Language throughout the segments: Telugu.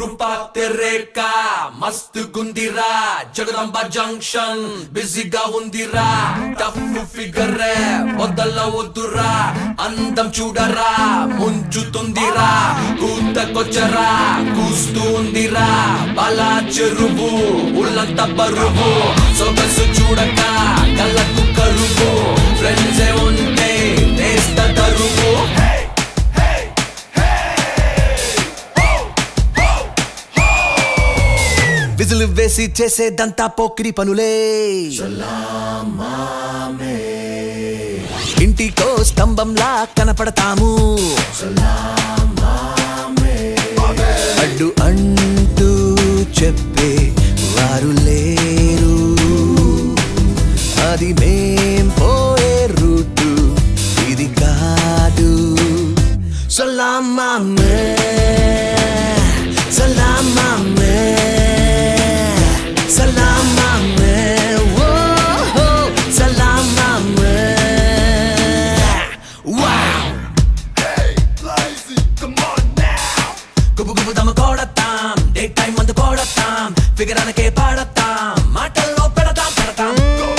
కృపా తెరేక మస్తు గుందిరా జగదంబ జంక్షన్ బిజీగా ఉందిరా టఫ్ ఫిగర్ వద్దల వద్దురా అందం చూడరా ముంచుతుందిరా కూతకొచ్చరా కూస్తూ ఉందిరా బలా చెరువు ఉల్లంత బరువు సొగసు చూడక కళ్ళకు కరువు ఫ్రెండ్సే ఉంటే నేస్త తరువు విజులు వేసి చేసేదంతా పోకిరి పనులే ఇంటికో స్తంభంలా కనపడతాము అడ్డు అంటూ చెప్పే వారు లేరు అది మేం పోయే రూటు ఇది కాదు సలామామే సలామామే సలామామే ఓ సలామామే వావ్ గుబు గుబు దమ కొడతాం డే టైం మందు కొడతాం ఫిగరానికే పాడతాం మాటల్లో పెడతాం పెడతాం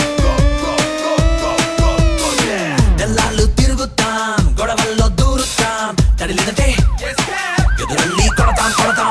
నెల్లాళ్ళు తిరుగుతాం గొడవల్లో దూరుతాం తడిలేదంటే ఎదురల్లి కొడతాం కొడతాం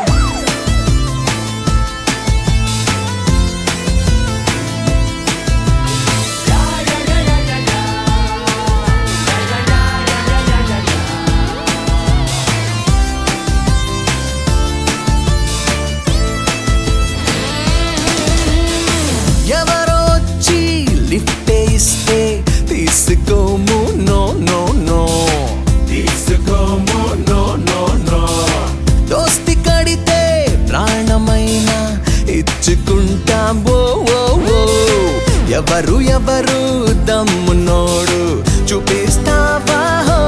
ఎవరో వచ్చి లిఫ్ట్ ఇస్తే తీసుకోము నో నో నో తీసుకోము నో నో నో దోస్తి కడితే ప్రాణమైన ఇచ్చుకుంటాం ఓ ఓ ఓ ఎవరు ఎవరు దమ్మునోడు చూపిస్తావా హో?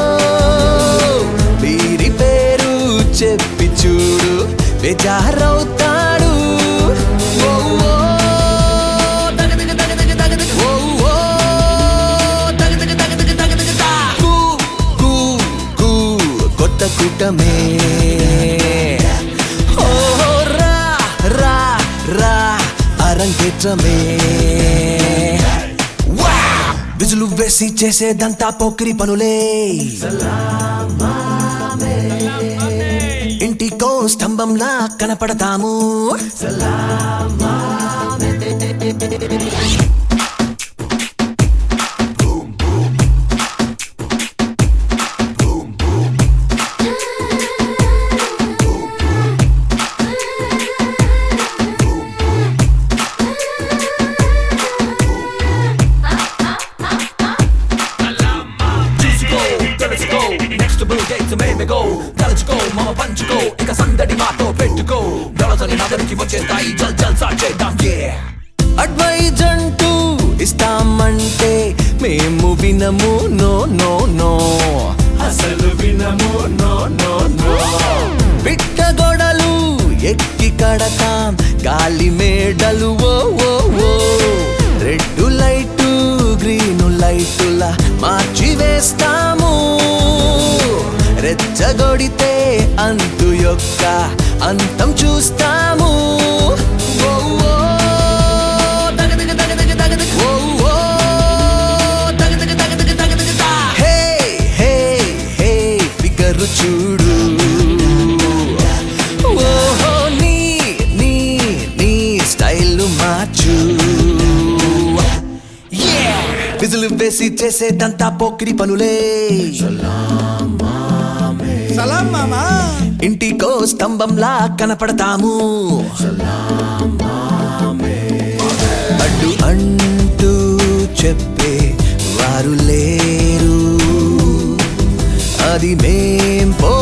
వీరి పేరు చెప్పి చూడు బేజారవుతాడు ఓ ఓ దగ దగ దగ దగ దగ దగ. ఓ ఓ దగ దగ దగ దగ దగ దగ దా. కూ కూ కూ కొత్త కూటమే ఓ రా రా రా అరంగేట్రమే వావ్! విజులు వేసి చేసేదంతా పోకిరి పనులే ఇంటికో స్తంభంలా కనపడతాము చూసుకో తెలుసుకో నెక్స్ట్ బ్లూ గేట్స్ మేమే గో తలుచుకో మమ పంచుకో ఇక సందడి మాతో పెట్టుకో దళసని నగరికి వచ్చేస్తాయి జల్ జల్ సాట్ చేద్దాం yeah అడ్వైజ్ అంటూ ఇస్తామంటే మేము వినము నో నో నో అసలు వినము నో నో నో పిట్ట గొడలు ఎక్కి కడతాం గాలి మేడలు ఓ ఓ ఓ రెడ్ లైటు గ్రీన్ లైటులా మార్చి వేస్తాము రెచ్చగొడితే అంతు యొక్క అంతం చూస్తాము ఓ ఓ దగ దగ దగ దగ దగ దగ. ఓ ఓ దగ దగ దగ దగ దగ దగ దా. హే హే హే ఫిగరు చూడు ఓహో నీ నీ నీ స్టైల్ మార్చు విజులు వేసి చేసేదంతా పోకిరి పనులే సలాం మామా ఇంటికో స్తంభంలా కనపడతాము అడ్డు అంటూ చెప్పే వారు లేరు అది మేం పో